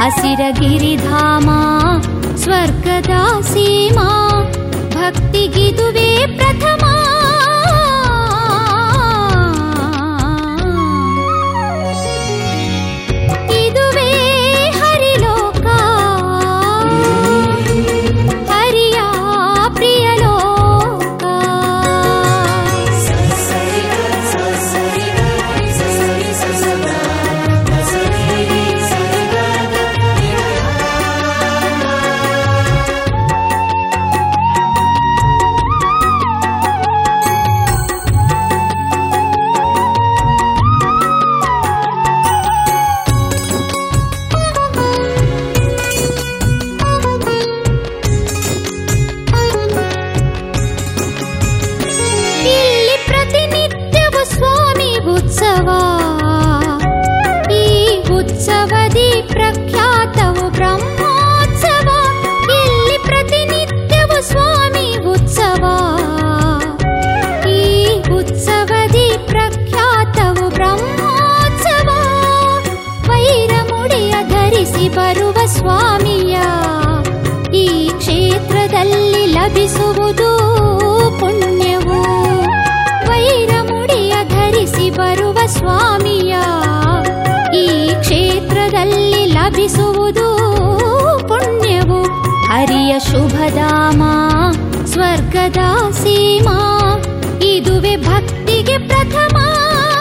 ಹಸಿರಗಿರಿಧಾಮ ಸ್ವರ್ಗದ ಸೀಮಾ ಭಕ್ತಿಗಿದುವೇ ಪ್ರಥಮ ಇದುವೇ ಹರಿಲೋಕ ಹರಿಯ ಪ್ರಿಯ ಲೋಕ ಇಲ್ಲಿ ಪ್ರತಿನಿತ್ಯವೂ ಸ್ವಾಮಿ ಉತ್ಸವ ಈ ಉತ್ಸವದಿ ಪ್ರಖ್ಯಾತವು ಬ್ರಹ್ಮೋತ್ಸವ ಇಲ್ಲಿ ಪ್ರತಿನಿತ್ಯವೂ ಸ್ವಾಮಿ ಉತ್ಸವ ಈ ಉತ್ಸವದಿ ಪ್ರಖ್ಯಾತವು ಬ್ರಹ್ಮೋತ್ಸವ ವೈರಮುಡಿಯ ಧರಿಸಿ ಬರುವ ಸ್ವಾಮಿಯ ಈ ಕ್ಷೇತ್ರದಲ್ಲಿ ಲಭಿಸುವುದು ಪುಣ್ಯವು ವೈರಮುಡಿಯ ಧರಿಸಿ ಬರುವ ಸ್ವಾಮಿಯ ಈ ಕ್ಷೇತ್ರದಲ್ಲಿ ಲಭಿಸುವುದು ಪುಣ್ಯವು ಹರಿಯ ಶುಭಧಾಮ ಸ್ವರ್ಗದ ಸೀಮಾ ಇದುವೆ ಭಕ್ತಿಗೆ ಪ್ರಥಮ